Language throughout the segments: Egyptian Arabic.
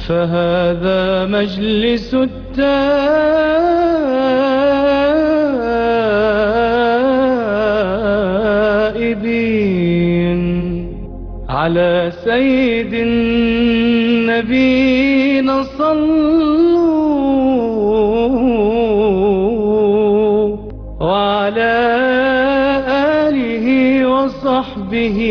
فهذا مجلس التائبين على سيد النبينا صلوا وعلى آله وصحبه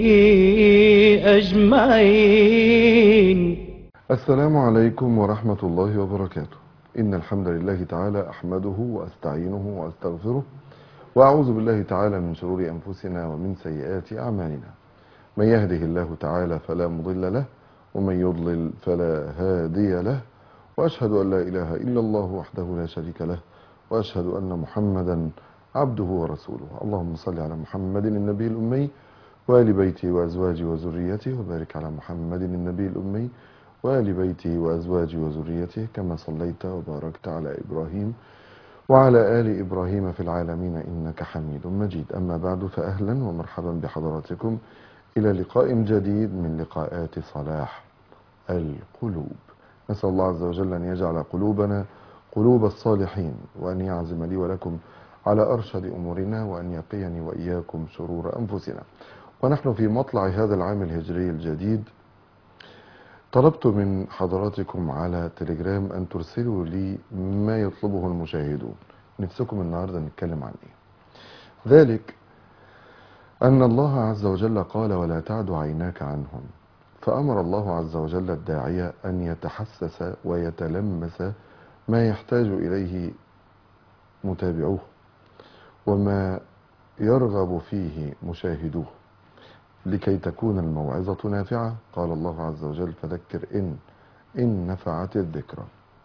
أجمعين السلام عليكم ورحمة الله وبركاته إن الحمد لله تعالى أحمده وأستعينه وأستغفره وأعوذ بالله تعالى من شرور أنفسنا ومن سيئات أعمالنا من يهده الله تعالى فلا مضل له ومن يضلل فلا هادي له وأشهد أن لا إله إلا الله وحده لا شريك له وأشهد أن محمدا عبده ورسوله اللهم صل على محمد النبي الأمي وآل بيته وأزواجه وذريته وبارك على محمد النبي الأمي وآل بيته وأزواجه وذريته كما صليت وباركت على إبراهيم وعلى آل إبراهيم في العالمين إنك حميد مجيد أما بعد فأهلا ومرحبا بحضراتكم إلى لقاء جديد من لقاءات صلاح القلوب نسأل الله عز وجل أن يجعل قلوبنا قلوب الصالحين وأن يعزم لي ولكم على أرشد أمورنا وأن يقيني وإياكم شرور أنفسنا ونحن في مطلع هذا العام الهجري الجديد طلبت من حضراتكم على تليجرام أن ترسلوا لي ما يطلبه المشاهدون نفسكم النهاردة نتكلم عن إيه ذلك أن الله عز وجل قال ولا تعد عيناك عنهم فأمر الله عز وجل الداعية أن يتحسس ويتلمس ما يحتاج إليه متابعوه وما يرغب فيه مشاهدوه لكي تكون الموعظة نافعة قال الله عز وجل فذكر إن إن نفعت الذكرى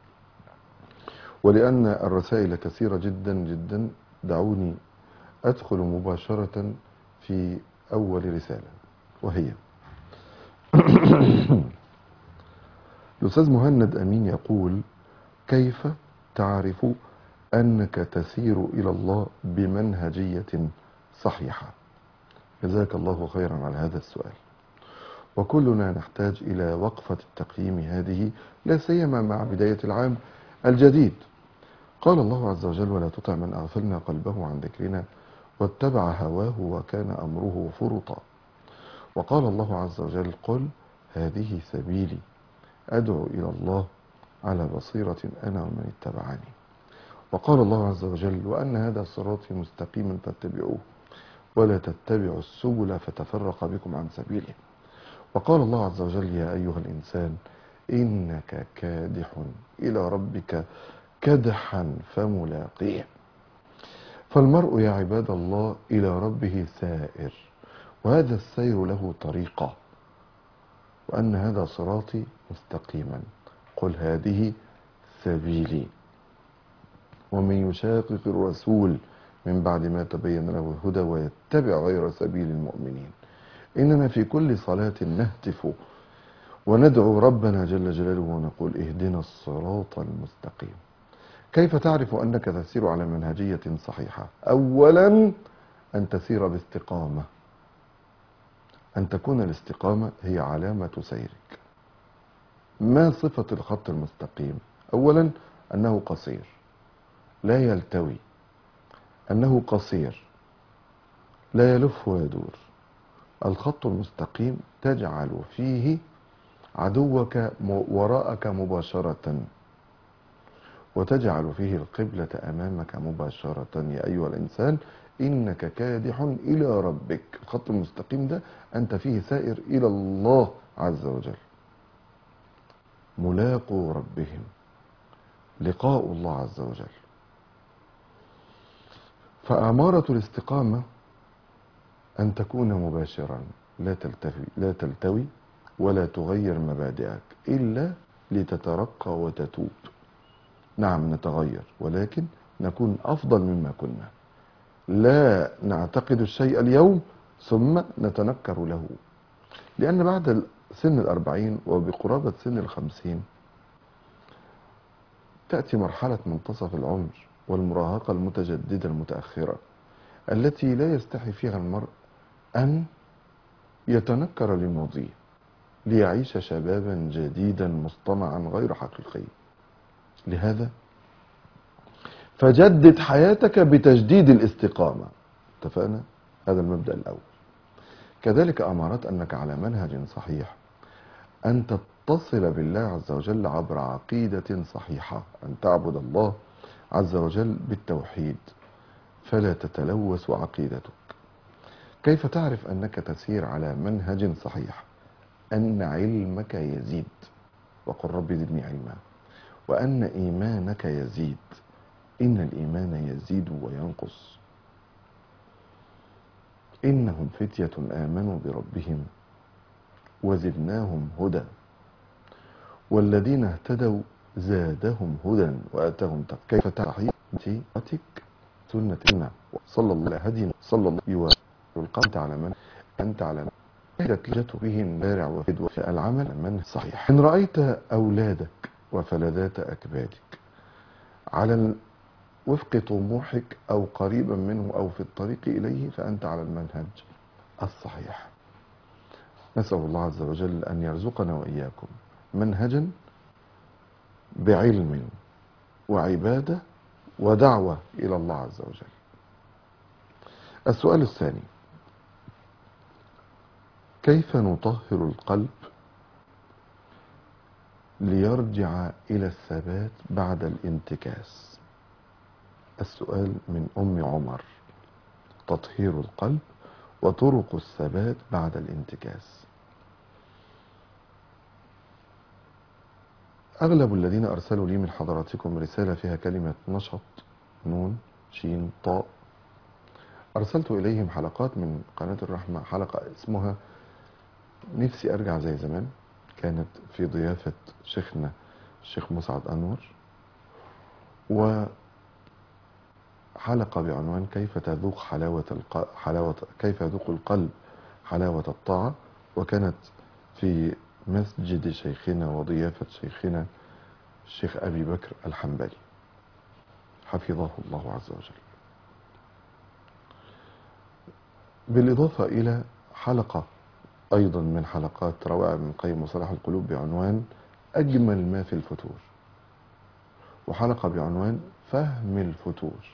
ولأن الرسائل كثيرة جدا جدا دعوني أدخل مباشرة في أول رسالة وهي الأستاذ مهند أمين يقول كيف تعرف أنك تسير إلى الله بمنهجية صحيحة جزاك الله خيرا على هذا السؤال وكلنا نحتاج إلى وقفة التقييم هذه لا سيما مع بداية العام الجديد قال الله عز وجل ولا تطع من أغفلنا قلبه عن ذكرنا واتبع هواه وكان أمره فرطا وقال الله عز وجل قل هذه سبيلي أدعو إلى الله على بصيرة أنا ومن اتبعني وقال الله عز وجل وأن هذا صراطي مستقيما فاتبعوه ولا تتبعوا السبل فتفرق بكم عن سبيله وقال الله عز وجل يا أيها الإنسان إنك كادح إلى ربك كدحا فملاقيه فالمرء يا عباد الله إلى ربه سائر وهذا السير له طريقة وأن هذا صراطي مستقيما قل هذه سبيلي ومن يشاقق الرسول من بعد ما تبين له الهدى ويتبع غير سبيل المؤمنين إننا في كل صلاة نهتف وندعو ربنا جل جلاله ونقول اهدنا الصراط المستقيم كيف تعرف أنك تسير على منهجية صحيحة أولا أن تسير باستقامة أن تكون الاستقامة هي علامة سيرك ما صفة الخط المستقيم أولا أنه قصير لا يلتوي أنه قصير لا يلف ويدور الخط المستقيم تجعل فيه عدوك وراءك مباشرة وتجعل فيه القبلة أمامك مباشرة يا أيها الإنسان إنك كادح إلى ربك الخط المستقيم ده أنت فيه سائر إلى الله عز وجل ملاقوا ربهم لقاء الله عز وجل فأمارة الاستقامة أن تكون مباشرا لا تلتوي, لا تلتوي ولا تغير مبادئك إلا لتترقى وتتوب نعم نتغير ولكن نكون أفضل مما كنا لا نعتقد الشيء اليوم ثم نتنكر له لأن بعد سن الأربعين وبقرابة سن الخمسين تأتي مرحلة منتصف العمر والمراهقة المتجددة المتأخرة التي لا يستحي فيها المرء أن يتنكر لماضيه ليعيش شبابا جديدا مصطنعا غير حقيقي لهذا فجدد حياتك بتجديد الاستقامة اتفقنا هذا المبدأ الأول كذلك أمارات أنك على منهج صحيح أن تتصل بالله عز وجل عبر عقيدة صحيحة أن تعبد الله عز وجل بالتوحيد فلا تتلوث عقيدتك كيف تعرف أنك تسير على منهج صحيح أن علمك يزيد وقل رب زدني علما وأن إيمانك يزيد إن الإيمان يزيد وينقص إنهم فتية آمنوا بربهم وزدناهم هدى والذين اهتدوا زادهم هدى وآتاهم تقوى كيف تعرف تيتك سنة النبي صلى الله عليه هدينا صلى الله عليه وسلم القمت على من أنت على من كانت لجت به البارع وفد في العمل من صحيح إن رأيت أولادك وفلذات أكبادك على ال- وفق طموحك أو قريبا منه أو في الطريق إليه فأنت على المنهج الصحيح نسأل الله عز وجل أن يرزقنا وإياكم منهجا بعلم وعبادة ودعوة إلى الله عز وجل السؤال الثاني كيف نطهر القلب ليرجع إلى الثبات بعد الانتكاس السؤال من أم عمر تطهير القلب وطرق الثبات بعد الانتكاس أغلب الذين أرسلوا لي من حضراتكم رسالة فيها كلمة نشط نون شين طاء أرسلت إليهم حلقات من قناة الرحمة حلقة اسمها نفسي أرجع زي زمان كانت في ضيافة شيخنا الشيخ مسعد أنور وحلقة بعنوان كيف تذوق حلاوة الق... حلاوة كيف يذوق القلب حلاوة الطاعة وكانت في مسجد شيخنا وضيافة شيخنا الشيخ أبي بكر الحنبلي حفظه الله عز وجل بالإضافة إلى حلقة أيضا من حلقات روائع ابن القيم وصلاح القلوب بعنوان أجمل ما في الفتور وحلقة بعنوان فهم الفتور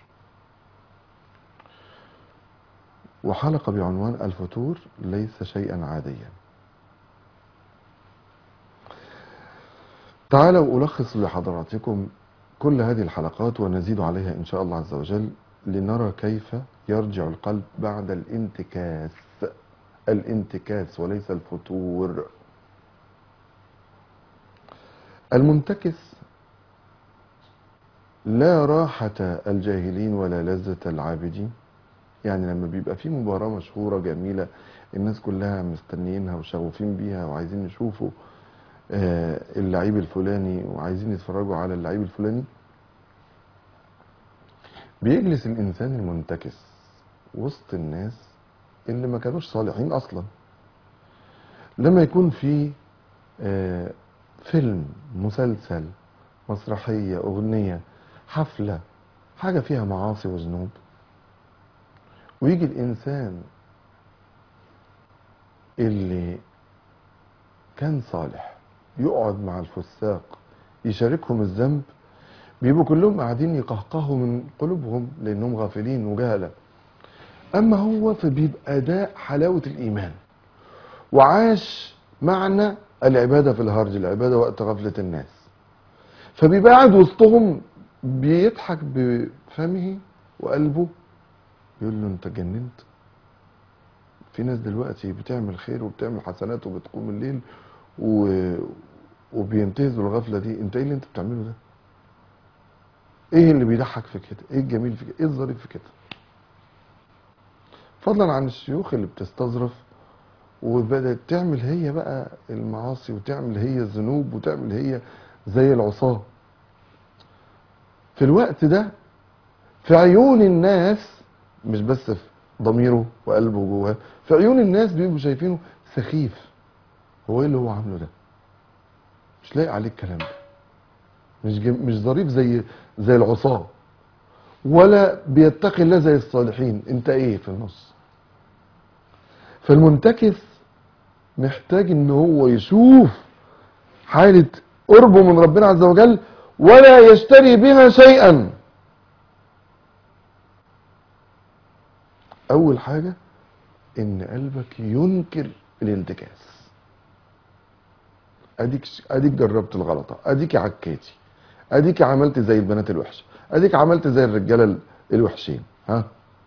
وحلقة بعنوان الفتور ليس شيئا عاديا تعالوا ألخص لحضراتكم كل هذه الحلقات ونزيد عليها إن شاء الله عز وجل لنرى كيف يرجع القلب بعد الانتكاس الانتكاس وليس الفتور المنتكس لا راحة الجاهلين ولا لذة العابدين يعني لما بيبقى في مباراة مشهورة جميلة الناس كلها مستنيينها وشغوفين بيها وعايزين يشوفوا آه، اللعيب الفلاني وعايزين يتفرجوا على اللعيب الفلاني بيجلس الإنسان المنتكس وسط الناس اللي ما كانوش صالحين أصلا لما يكون في آه، فيلم مسلسل مسرحية أغنية حفلة حاجة فيها معاصي وذنوب ويجي الإنسان اللي كان صالح يقعد مع الفساق يشاركهم الذنب بيبقوا كلهم قاعدين يقهقهوا من قلوبهم لأنهم غافلين وجهلة أما هو فبيبقى ده حلاوة الإيمان وعاش معنى العبادة في الهرج العبادة وقت غفلة الناس فبيبقى قاعد وسطهم بيضحك بفمه وقلبه يقول له انت جننت في ناس دلوقتي بتعمل خير وبتعمل حسنات وبتقوم الليل و... وبينتهزوا الغفله دي انت ايه اللي انت بتعمله ده ايه اللي بيضحك في كده ايه الجميل في كده ايه الظريف في كده فضلا عن الشيوخ اللي بتستظرف وبدات تعمل هي بقى المعاصي وتعمل هي الذنوب وتعمل هي زي العصاه في الوقت ده في عيون الناس مش بس في ضميره وقلبه جواه في عيون الناس بيبقوا شايفينه سخيف هو ايه اللي هو عامله ده مش لايق عليه الكلام ده مش جم... مش ظريف زي زي العصاه ولا بيتقي الله زي الصالحين انت ايه في النص فالمنتكس محتاج ان هو يشوف حالة قربه من ربنا عز وجل ولا يشتري بها شيئا اول حاجة ان قلبك ينكر الانتكاس اديك اديك جربت الغلطة اديك عكيتي اديك عملت زي البنات الوحشة اديك عملت زي الرجالة ال- الوحشين ها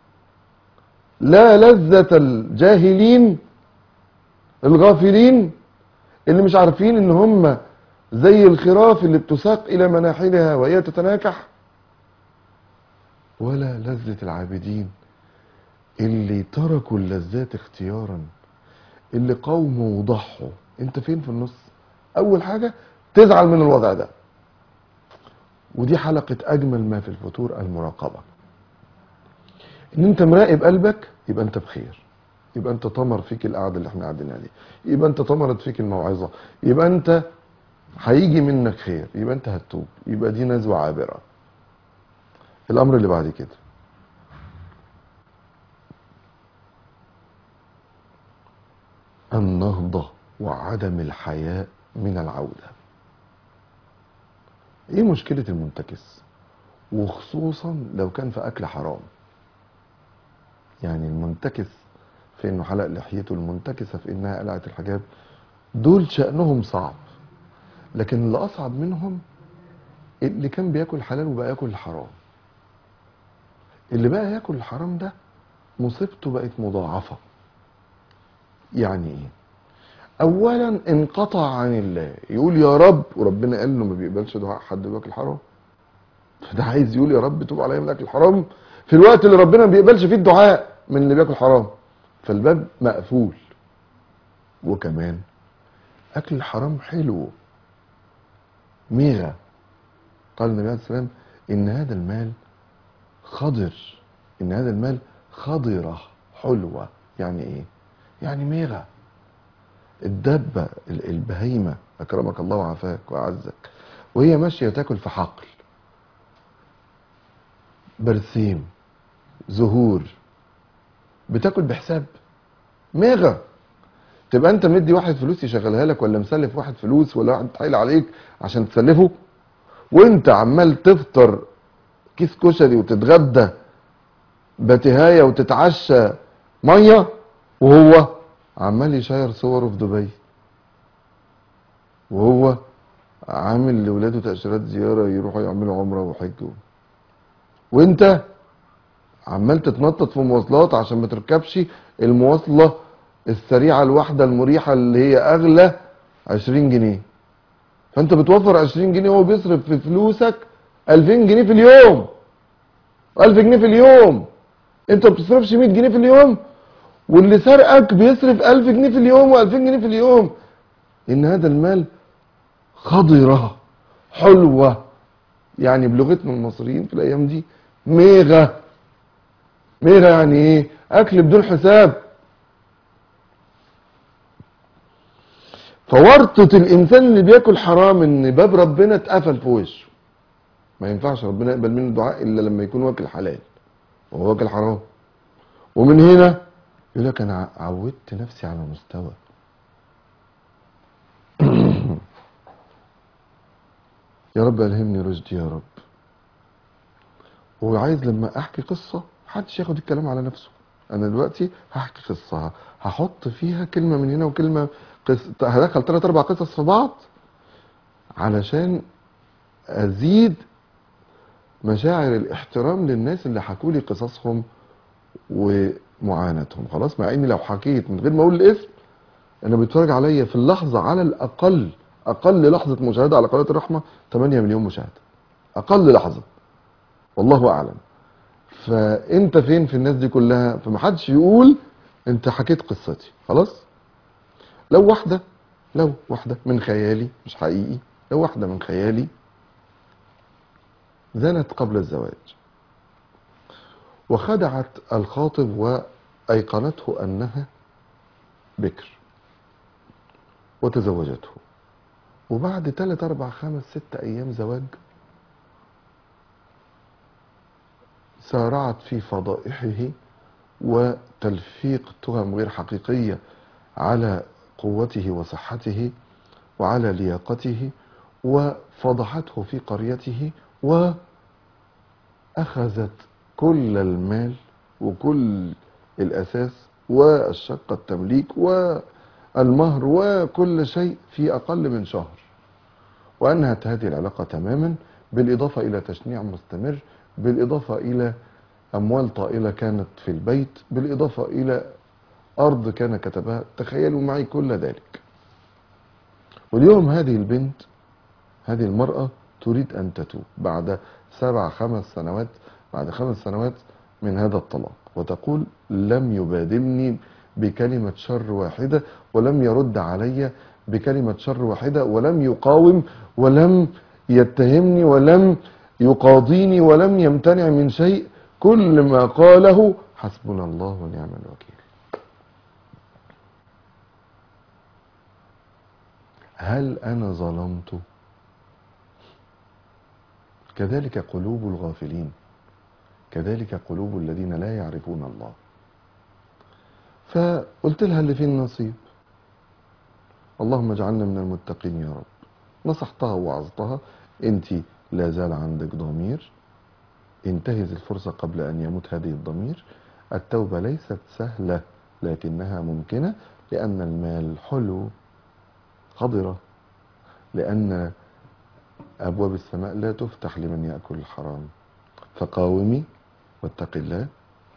لا لذة الجاهلين الغافلين اللي مش عارفين ان هم زي الخراف اللي بتساق الى مناحلها وهي تتناكح ولا لذة العابدين اللي تركوا اللذات اختيارا اللي قاوموا وضحوا انت فين في النص اول حاجة تزعل من الوضع ده ودي حلقة اجمل ما في الفتور المراقبة ان انت مراقب قلبك يبقى انت بخير يبقى انت طمر فيك القعده اللي احنا قاعدين عليه يبقى انت طمرت فيك الموعظه يبقى انت هيجي منك خير يبقى انت هتتوب يبقى دي نزوه عابره الامر اللي بعد كده النهضه وعدم الحياء من العوده ايه مشكله المنتكس وخصوصا لو كان في اكل حرام يعني المنتكس في انه حلق لحيته المنتكسه في انها قلعت الحجاب دول شأنهم صعب لكن اللي اصعب منهم اللي كان بياكل حلال وبقى ياكل الحرام اللي بقى ياكل الحرام ده مصيبته بقت مضاعفه يعني ايه اولا انقطع عن الله يقول يا رب وربنا قال له ما بيقبلش دعاء حد بياكل حرام فده عايز يقول يا رب توب عليا من اكل الحرام في الوقت اللي ربنا ما بيقبلش فيه الدعاء من اللي بياكل حرام فالباب مقفول وكمان اكل الحرام حلو ميغا قال النبي عليه الصلاه والسلام ان هذا المال خضر ان هذا المال خضره حلوه يعني ايه يعني ميغا الدبه ال- البهيمه اكرمك الله وعافاك واعزك وهي ماشيه تاكل في حقل برسيم زهور بتاكل بحساب ميغا تبقى انت مدي واحد فلوس يشغلها لك ولا مسلف واحد فلوس ولا واحد تحايل عليك عشان تسلفه وانت عمال تفطر كيس كشري وتتغدى بتهايه وتتعشى ميه وهو عمال يشير صوره في دبي وهو عامل لاولاده تاشيرات زياره يروحوا يعملوا عمره وحج وانت عمال تتنطط في مواصلات عشان ما تركبش المواصله السريعه الواحده المريحه اللي هي اغلى 20 جنيه فانت بتوفر 20 جنيه وهو بيصرف في فلوسك 2000 جنيه في اليوم 1000 جنيه في اليوم انت ما بتصرفش 100 جنيه في اليوم واللي سرقك بيصرف 1000 جنيه في اليوم و2000 جنيه في اليوم ان هذا المال خضره حلوه يعني بلغتنا المصريين في الايام دي ميغا ميغا يعني ايه اكل بدون حساب فورطة الانسان اللي بياكل حرام ان باب ربنا اتقفل في وشه ما ينفعش ربنا يقبل منه الدعاء الا لما يكون واكل حلال وهو واكل حرام ومن هنا يقول لك انا عودت نفسي على مستوى يا رب الهمني رشدي يا رب وعايز لما احكي قصه محدش ياخد الكلام على نفسه انا دلوقتي هحكي قصه هحط فيها كلمه من هنا وكلمه قصة هدخل ثلاث اربع قصص في بعض علشان ازيد مشاعر الاحترام للناس اللي حكوا لي قصصهم ومعاناتهم خلاص مع اني لو حكيت من غير ما اقول الاسم انا بيتفرج عليا في اللحظه على الاقل اقل لحظه مشاهده على قناه الرحمه 8 مليون مشاهده اقل لحظه والله اعلم فانت فين في الناس دي كلها فمحدش يقول انت حكيت قصتي خلاص لو واحده لو واحده من خيالي مش حقيقي لو واحده من خيالي زنت قبل الزواج وخدعت الخاطب وايقنته انها بكر وتزوجته وبعد 3 4 5 6 ايام زواج سارعت في فضائحه وتلفيق تهم غير حقيقيه على قوته وصحته وعلى لياقته وفضحته في قريته وأخذت كل المال وكل الأساس والشقة التمليك والمهر وكل شيء في أقل من شهر وأنهت هذه العلاقة تماما بالإضافة إلى تشنيع مستمر بالإضافة إلى أموال طائلة كانت في البيت بالإضافة إلى أرض كان كتبها تخيلوا معي كل ذلك واليوم هذه البنت هذه المرأة تريد أن تتوب بعد سبع خمس سنوات بعد خمس سنوات من هذا الطلاق وتقول لم يبادلني بكلمة شر واحدة ولم يرد علي بكلمة شر واحدة ولم يقاوم ولم يتهمني ولم يقاضيني ولم يمتنع من شيء كل ما قاله حسبنا الله ونعم الوكيل هل أنا ظلمت كذلك قلوب الغافلين كذلك قلوب الذين لا يعرفون الله فقلت لها اللي فيه النصيب اللهم اجعلنا من المتقين يا رب نصحتها ووعظتها انت لا زال عندك ضمير انتهز الفرصة قبل أن يموت هذه الضمير التوبة ليست سهلة لكنها ممكنة لأن المال حلو خضرة لأن أبواب السماء لا تفتح لمن يأكل الحرام فقاومي واتقي الله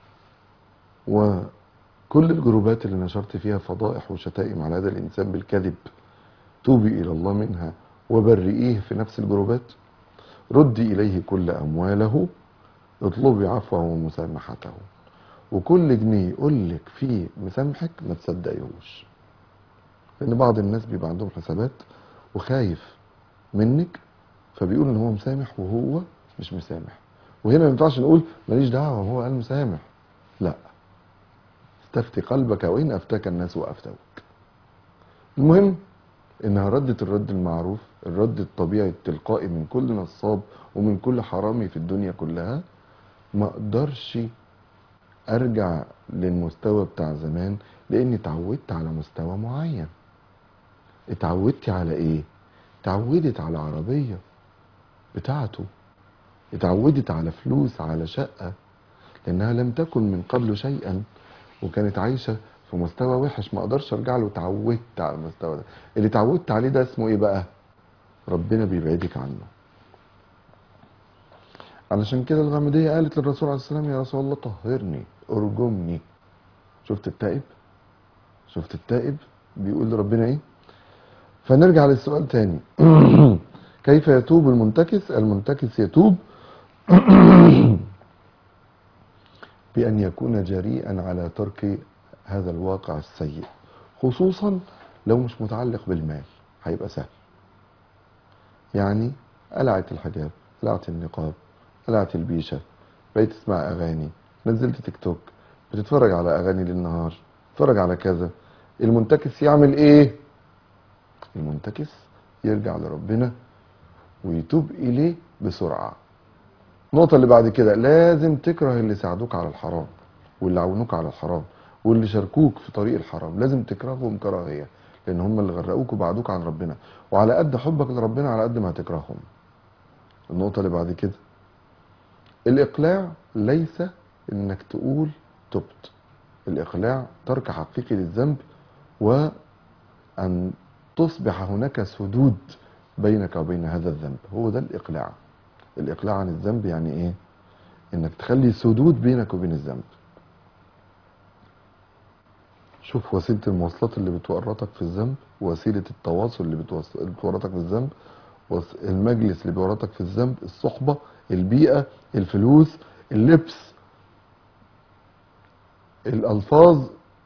وكل الجروبات اللي نشرت فيها فضائح وشتائم على هذا الإنسان بالكذب توبي إلى الله منها وبرئيه في نفس الجروبات ردي إليه كل أمواله اطلبي عفوه ومسامحته وكل جنيه يقول لك فيه مسامحك ما تصدقيهوش لان بعض الناس بيبقى عندهم حسابات وخايف منك فبيقول ان هو مسامح وهو مش مسامح وهنا ما ينفعش نقول ماليش دعوه هو قال مسامح لا استفتي قلبك وان افتاك الناس وافتوك المهم انها ردت الرد المعروف الرد الطبيعي التلقائي من كل نصاب ومن كل حرامي في الدنيا كلها ما اقدرش ارجع للمستوى بتاع زمان لاني اتعودت على مستوى معين اتعودتي على ايه اتعودت على عربية بتاعته اتعودت على فلوس على شقة لانها لم تكن من قبل شيئا وكانت عايشة في مستوى وحش ما اقدرش ارجع له اتعودت على المستوى ده اللي اتعودت عليه ده اسمه ايه بقى ربنا بيبعدك عنه علشان كده الغامدية قالت للرسول عليه السلام يا رسول الله طهرني ارجمني شفت التائب شفت التائب بيقول لربنا ايه فنرجع للسؤال تاني كيف يتوب المنتكس المنتكس يتوب بأن يكون جريئا على ترك هذا الواقع السيء خصوصا لو مش متعلق بالمال هيبقى سهل يعني قلعت الحجاب قلعت النقاب قلعت البيشة بقيت تسمع أغاني نزلت تيك توك بتتفرج على أغاني للنهار تتفرج على كذا المنتكس يعمل إيه المنتكس يرجع لربنا ويتوب إليه بسرعة النقطة اللي بعد كده لازم تكره اللي ساعدوك على الحرام واللي عاونوك على الحرام واللي شاركوك في طريق الحرام لازم تكرههم كراهية لأن هم اللي غرقوك وبعدوك عن ربنا وعلى قد حبك لربنا على قد ما هتكرههم النقطة اللي بعد كده الإقلاع ليس إنك تقول تبت الإقلاع ترك حقيقي للذنب وأن تصبح هناك سدود بينك وبين هذا الذنب هو ده الإقلاع الإقلاع عن الذنب يعني إيه إنك تخلي سدود بينك وبين الذنب شوف وسيلة المواصلات اللي بتورطك في الذنب وسيلة التواصل اللي بتوص- اللي بتورطك في الذنب وس- المجلس اللي بيورطك في الذنب الصحبة البيئة الفلوس اللبس الألفاظ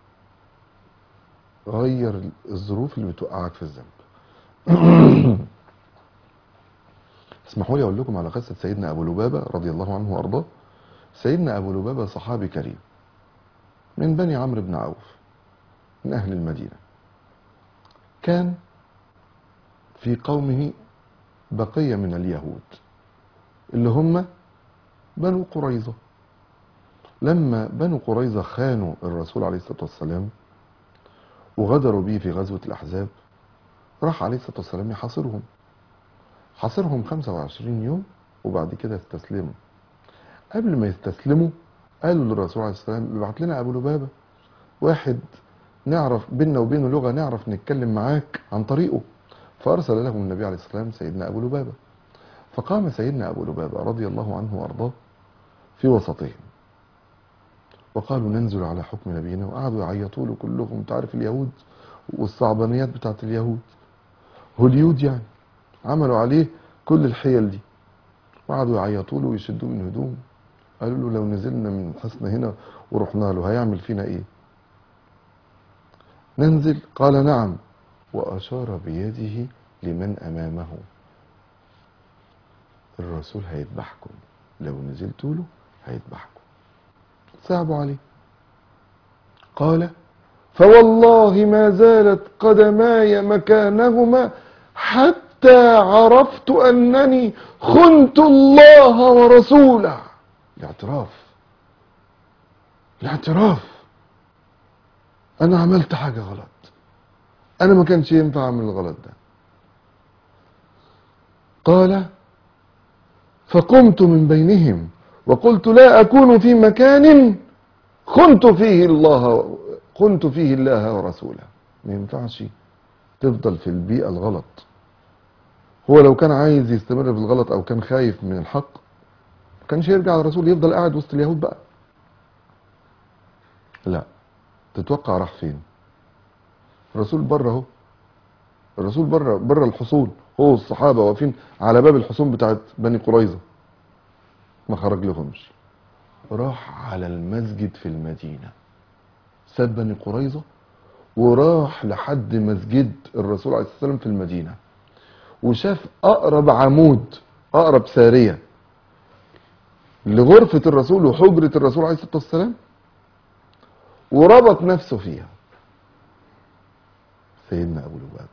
غير الظروف اللي بتوقعك في الذنب اسمحوا لي اقول لكم على قصه سيدنا ابو لبابه رضي الله عنه وارضاه سيدنا ابو لبابه صحابي كريم من بني عمرو بن عوف من اهل المدينه كان في قومه بقيه من اليهود اللي هم بنو قريظه لما بنو قريظه خانوا الرسول عليه الصلاه والسلام وغدروا بيه في غزوة الأحزاب راح عليه الصلاة والسلام يحاصرهم حاصرهم 25 يوم وبعد كده استسلموا قبل ما يستسلموا قالوا للرسول عليه السلام ابعت لنا أبو لبابة واحد نعرف بيننا وبينه لغة نعرف نتكلم معاك عن طريقه فأرسل لهم النبي عليه السلام سيدنا أبو لبابة فقام سيدنا أبو لبابة رضي الله عنه وأرضاه في وسطهم وقالوا ننزل على حكم نبينا وقعدوا يعيطوا له كلهم تعرف اليهود والصعبانيات بتاعت اليهود هوليود يعني عملوا عليه كل الحيل دي وقعدوا يعيطوا له ويشدوه من هدومه قالوا له لو نزلنا من حصن هنا ورحنا له هيعمل فينا ايه ننزل قال نعم وأشار بيده لمن أمامه الرسول هيذبحكم لو نزلتوا له هيذبحكم صعبوا عليه قال فوالله ما زالت قدماي مكانهما حتى عرفت أنني خنت الله ورسوله الاعتراف الاعتراف أنا عملت حاجة غلط أنا ما كانش ينفع أعمل الغلط ده قال فقمت من بينهم وقلت لا أكون في مكان خنت فيه الله خنت فيه الله ورسوله ما ينفعش تفضل في البيئة الغلط هو لو كان عايز يستمر في الغلط أو كان خايف من الحق ما كانش يرجع الرسول يفضل قاعد وسط اليهود بقى لا تتوقع راح فين الرسول بره اهو الرسول بره بره الحصون هو والصحابه واقفين على باب الحصون بتاعت بني قريظه ما خرج لهمش راح على المسجد في المدينه ساب بني قريظه وراح لحد مسجد الرسول عليه الصلاه والسلام في المدينه وشاف اقرب عمود اقرب ساريه لغرفه الرسول وحجره الرسول عليه الصلاه والسلام وربط نفسه فيها سيدنا ابو لبابه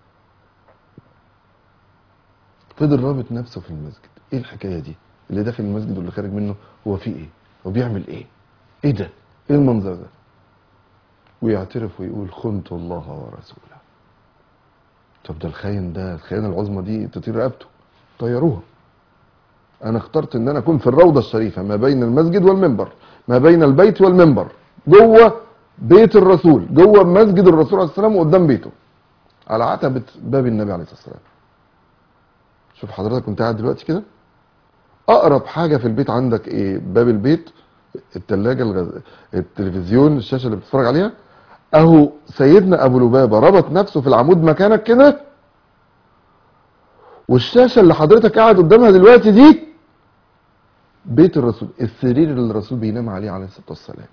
فضل رابط نفسه في المسجد ايه الحكايه دي اللي داخل المسجد واللي خارج منه هو في ايه هو بيعمل ايه ايه ده ايه المنظر ده ويعترف ويقول خنت الله ورسوله طب ده الخاين ده الخيانه العظمى دي تطير رقبته طيروها انا اخترت ان انا اكون في الروضه الشريفه ما بين المسجد والمنبر ما بين البيت والمنبر جوه بيت الرسول جوه مسجد الرسول عليه السلام وقدام بيته على عتبه باب النبي عليه الصلاه والسلام شوف حضرتك كنت قاعد دلوقتي كده اقرب حاجه في البيت عندك ايه باب البيت التلاجة الغز... التلفزيون الشاشه اللي بتتفرج عليها اهو سيدنا ابو لبابه ربط نفسه في العمود مكانك كده والشاشه اللي حضرتك قاعد قدامها دلوقتي دي بيت الرسول السرير اللي الرسول بينام عليه عليه الصلاه والسلام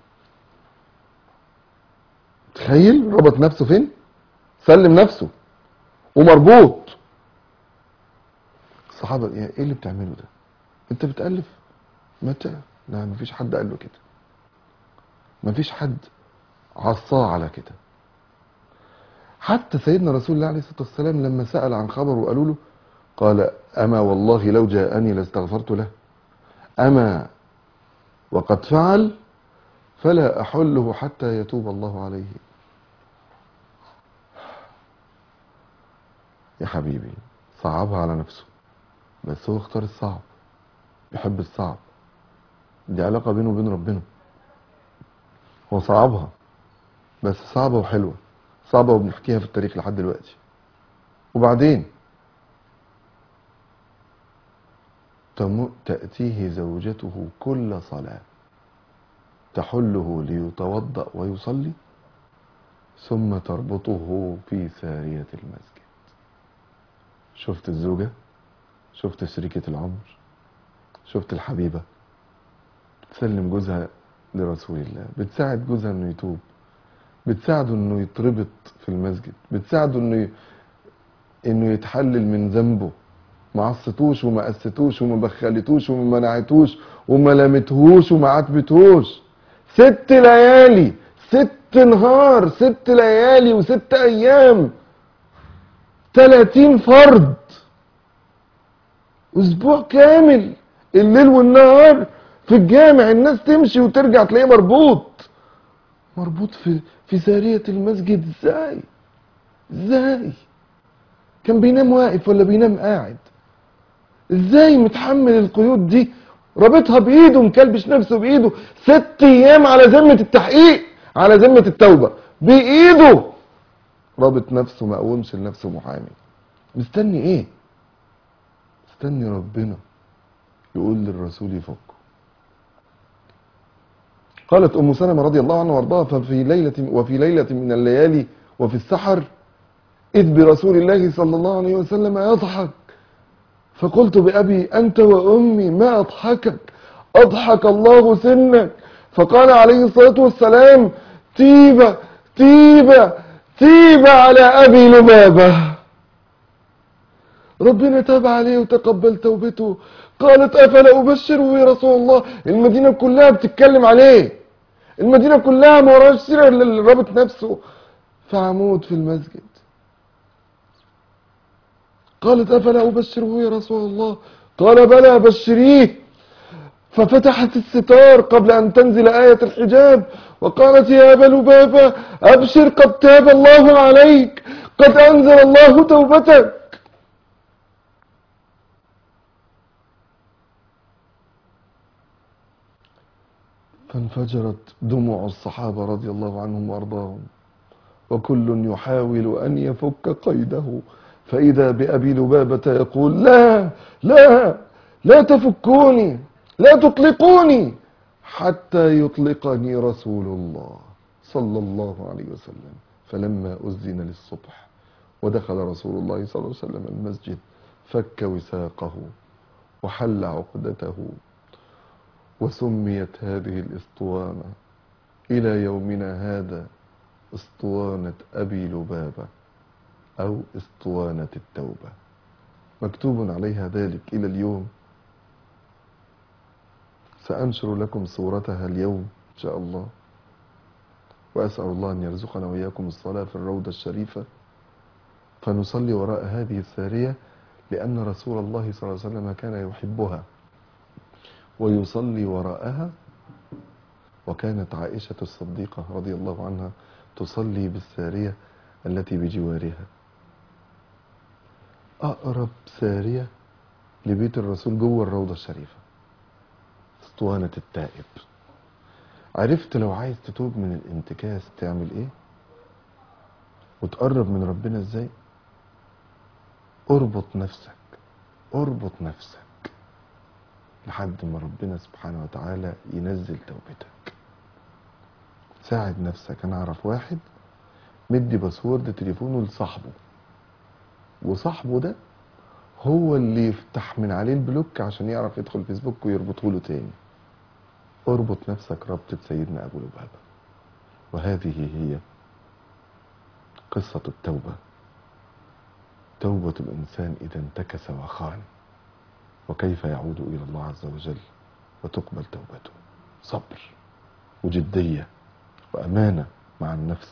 تخيل ربط نفسه فين سلم نفسه ومربوط الصحابه ايه اللي بتعمله ده انت بتالف متى لا مفيش حد قال له كده مفيش حد عصاه على كده حتى سيدنا رسول الله عليه الصلاه والسلام لما سال عن خبر وقالوا له قال اما والله لو جاءني لاستغفرت له اما وقد فعل فلا احله حتى يتوب الله عليه يا حبيبي صعبها على نفسه بس هو اختار الصعب بيحب الصعب دي علاقة بينه وبين ربنا هو صعبها بس صعبة وحلوة صعبة وبنحكيها في التاريخ لحد دلوقتي وبعدين تم- تأتيه زوجته كل صلاة تحله ليتوضأ ويصلي ثم تربطه في سارية المسجد شفت الزوجة شفت شريكة العمر شفت الحبيبة بتسلم جوزها لرسول الله بتساعد جوزها انه يتوب بتساعده انه يتربط في المسجد بتساعده انه ي... انه يتحلل من ذنبه ما عصتوش وما قستوش وما بخلتوش وما منعتوش وما لمتهوش وما عاتبتهوش ست ليالي ست نهار ست ليالي وست ايام تلاتين فرد اسبوع كامل الليل والنهار في الجامع الناس تمشي وترجع تلاقيه مربوط مربوط في في سارية المسجد ازاي ازاي كان بينام واقف ولا بينام قاعد ازاي متحمل القيود دي رابطها بايده مكلبش نفسه بايده ست ايام على ذمة التحقيق على ذمة التوبة بايده رابط نفسه ما قومش لنفسه محامي مستني ايه مستني ربنا يقول للرسول يفكه قالت ام سلمة رضي الله عنها وارضاها ففي ليلة وفي ليلة من الليالي وفي السحر إذ برسول الله صلى الله عليه وسلم يضحك فقلت بأبي أنت وأمي ما أضحكك أضحك الله سنك فقال عليه الصلاة والسلام تيب تيب تيب على أبي لبابة ربنا تاب عليه وتقبل توبته قالت أفلا أبشره يا رسول الله المدينة كلها بتتكلم عليه المدينة كلها ما وراش سيرة إلا اللي رابط نفسه فعمود في المسجد قالت أفلا أبشره يا رسول الله قال بلى بشريه ففتحت الستار قبل أن تنزل آية الحجاب وقالت يا أبا لبابة أبشر قد تاب الله عليك قد أنزل الله توبتك فانفجرت دموع الصحابة رضي الله عنهم وأرضاهم وكل يحاول أن يفك قيده فإذا بأبي لبابة يقول لا لا لا تفكوني لا تطلقوني حتى يطلقني رسول الله صلى الله عليه وسلم فلما أذن للصبح ودخل رسول الله صلى الله عليه وسلم المسجد فك وساقه وحل عقدته وسميت هذه الاسطوانة إلى يومنا هذا اسطوانة أبي لبابة أو اسطوانة التوبة مكتوب عليها ذلك إلى اليوم سأنشر لكم صورتها اليوم إن شاء الله وأسأل الله أن يرزقنا وإياكم الصلاة في الروضة الشريفة فنصلي وراء هذه السارية لأن رسول الله صلى الله عليه وسلم كان يحبها ويصلي وراءها وكانت عائشة الصديقة رضي الله عنها تصلي بالسارية التي بجوارها أقرب سارية لبيت الرسول جوه الروضة الشريفة اسطوانة التائب عرفت لو عايز تتوب من الانتكاس تعمل ايه وتقرب من ربنا ازاي اربط نفسك اربط نفسك لحد ما ربنا سبحانه وتعالى ينزل توبتك ساعد نفسك انا اعرف واحد مدي باسورد تليفونه لصاحبه وصاحبه ده هو اللي يفتح من عليه البلوك عشان يعرف يدخل فيسبوك ويربطه له تاني اربط نفسك ربطة سيدنا ابو لبابة وهذه هي قصة التوبة توبة الانسان اذا انتكس وخان وكيف يعود الى الله عز وجل وتقبل توبته صبر وجدية وامانة مع النفس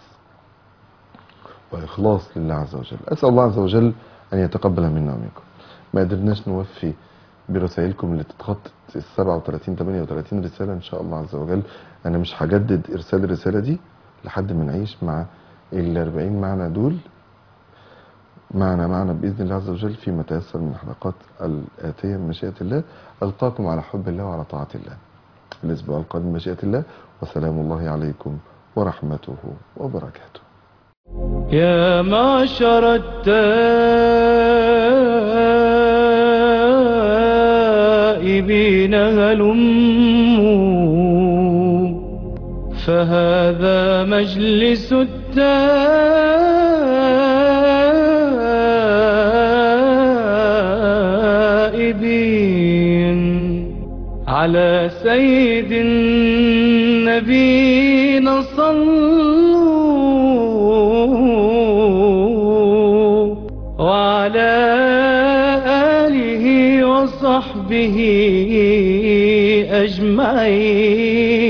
وإخلاص لله عز وجل أسأل الله عز وجل أن يتقبل منا ومنكم ما قدرناش نوفي برسائلكم اللي تتخطط ال 37 38 رسالة إن شاء الله عز وجل أنا مش هجدد إرسال الرسالة دي لحد ما نعيش مع ال 40 معنى دول معنا معنا بإذن الله عز وجل فيما تيسر من الحلقات الآتية من مشيئة الله ألقاكم على حب الله وعلى طاعة الله الأسبوع القادم مشيئة الله وسلام الله عليكم ورحمته وبركاته يا معشر التائبين هلموا فهذا مجلس التائبين على سيد النبينا صلوا وعلى آله وصحبه أجمعين